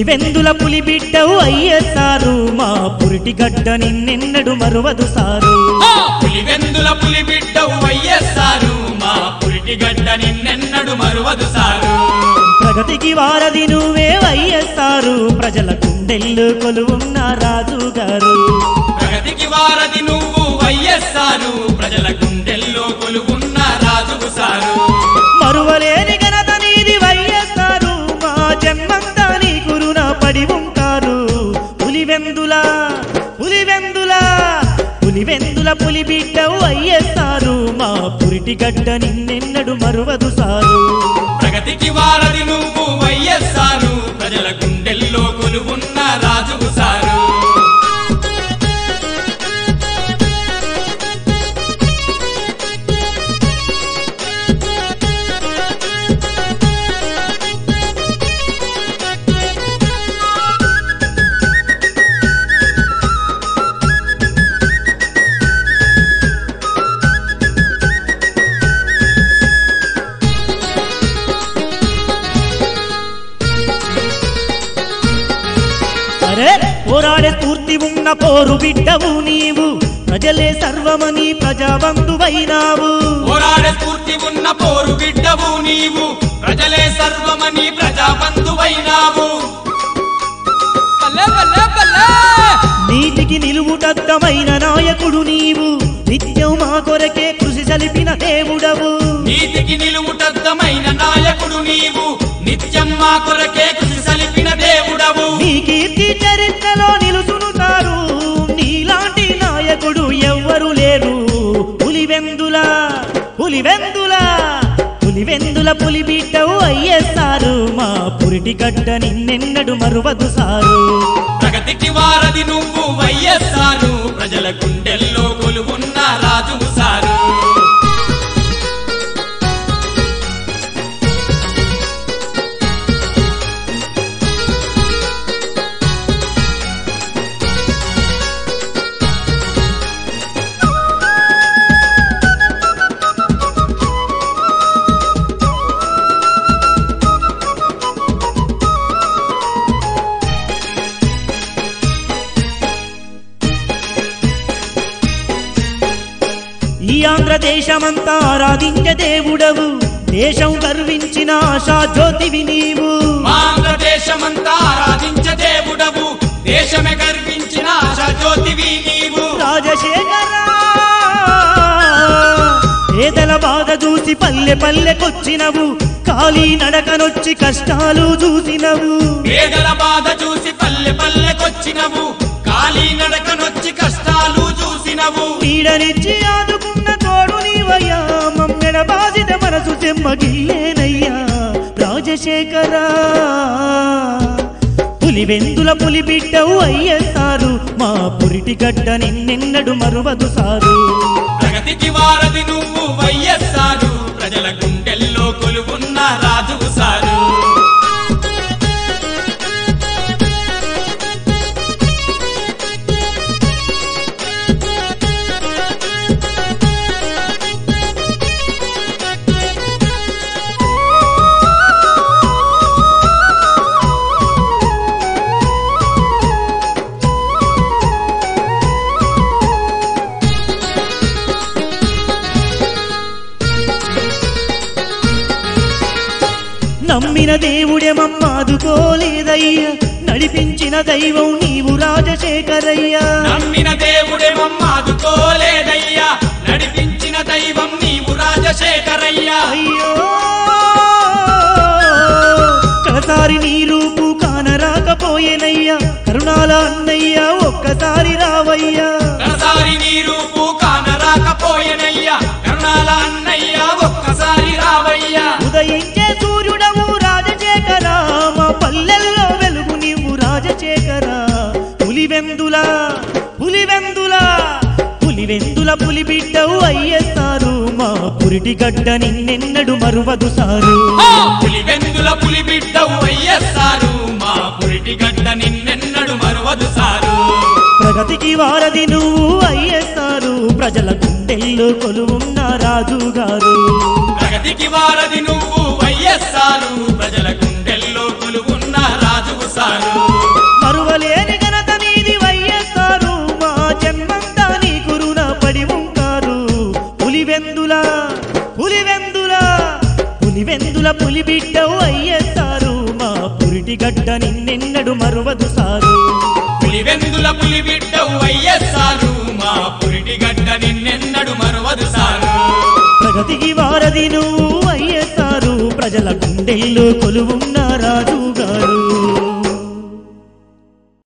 పులివెందుల పులి బిడ్డవు అయ్యేస్తారు మా పురిటి గడ్డ నిన్నెన్నడు మరువదు సారు ఆ పులివెందుల పులి బిడ్డవు అయ్యేస్తారు మా పురిటి గడ్డ నిన్నెన్నడు మరువదు సారు ప్రగతికి వారధి నువ్వే అయ్యేస్తారు ప్రజల గుండెల్లో కొలువున్న రాజు గారు ప్రగతికి వారధి నువ్వు అయ్యేస్తారు ప్రజల గుండెల్లో కొలువున్న రాజుకు సారు మరువలేని ఘనత నీది వయ్యేస్తారు మా జన్మంతా నీ గురున పడి ఉంటారు పులివెందుల పులివెందుల పులివెందుల పులి బిడ్డవు అయ్యేస్తారు మా పురిటి గడ్డ నిన్నెన్నడు మరువదు సారు ప్రగతికి వారధి నువ్వు అయ్యేస్తారు ప్రజల గుండెల్లో కొలువున్న రాజుకు సారు అరే పోరాడే స్ఫూర్తి ఉన్న పోరు బిడ్డవు నీవు ప్రజలే సర్వమని ప్రజాబంధువైనావు పోరాడే స్ఫూర్తి ఉన్న పోరు బిడ్డవు నీవు ప్రజలే సర్వమని ప్రజాబంధువైనావు నీతికి నిలువుటద్దమైన నాయకుడు నీవు నిత్యం మా కొరకే కృషి సలిపిన దేవుడవు నీతికి నిలువుటద్దమైన నాయకుడు నీవు నిత్యం మా కొరకే కృషి సలిపిన దేవుడవు నీ కీర్తి చరిత్రలో నిలుసునుతారు నీలాంటి నాయకుడు ఎవ్వరు లేరు పులివెందుల పులివెందుల పులివెందుల పులి బిడ్డవు అయ్యేస్తారు మా పురిటి గడ్డ నిన్నెన్నడు మరువదు సారు ప్రగతికి వారధి నువ్వు వయ్యేస్తారు ప్రజల గుండెల్లో కొలువున్న రాజువు సారు ఈ ఆంధ్రదేశమంతా ఆరాధించే దేవుడవు దేశం గర్వించిన ఆశా జ్యోతివి నీవు మా ఆంధ్రదేశమంతా ఆరాధించ దేవుడవు దేశమే గర్వించిన ఆశా జ్యోతివి నీవు రాజశేఖర పేదల బాధ చూసి పల్లె పల్లెకొచ్చినవు ఖాళీ నడకనొచ్చి కష్టాలు చూసినవు పేదల బాధ చూసి పల్లె పల్లెకొచ్చినవు ఖాళీ నడకనొచ్చి కష్టాలు చూసినవు నీడనిచ్చి ఆదుకున్న తోడు నీవయ్యా మమ్మెడ బాధిత మనసు చెమ్మగిల్లేనయ్యా రాజశేఖర పులివెందుల పులి బిడ్డవు అయ్యేస్తారు మా పురిటి గడ్డ నిన్నెన్నడు మరువదు సారు ప్రగతికి వారధి నువ్వు వయ్యేస్తారు ప్రజల గుండెల్లో కొలువున్న రాజువు సారు నమ్మిన దేవుడే మమ్మాదుకోలేదయ్యా నడిపించిన దైవం నీవు రాజశేఖరయ్యా నమ్మిన దేవుడే మమ్మాదుకోలేదయ్యా నడిపించిన దైవం నీవు రాజశేఖరయ్యా అయ్యో కడసారి నీ రూపు కానరాకపోయేనయ్యా కరుణాల అన్నయ్యా ఒక్కసారి రావయ్యా కడసారి నీ రూపు కానరాకపోయెనయ్యా కరుణాల అన్నయ్య ఒక్కసారి రావయ్యా ఉదయించే సూర్యుడవు రాజశేఖర మా పల్లెల్లో వెలుగు నీవు రాజశేఖర పులివెందుల పులివెందుల పులివెందుల పులి బిడ్డవు అయ్యేస్తారు మా పురిటి గడ్డ నిన్నెన్నడు మరువదు సారు ఆ పులివెందుల పులి బిడ్డవు అయ్యేస్తారు మా పురిటి గడ్డ నిన్నెన్నడు మరువదు సారు ప్రగతికి వారధి నువ్వు అయ్యేస్తారు ప్రజల గుండెల్లో కొలువున్న రాజు గారు ప్రగతికి వారధి నువ్వు అయ్యేస్తారు ప్రజల గుండెల్లో కొలువున్న రాజువు సారు పురిటిగడ్డ నిన్నెన్నడు మరువదు సారు పులివెందుల పులి బిడ్డవు వైఎస్ఆర్ మా పురిటి గడ్డ నిన్నెన్నడు మరువదు సారు ప్రగతికి వారది నువ్వు అయ్యేసారు ప్రజల గుండెల్లో కొలువున్న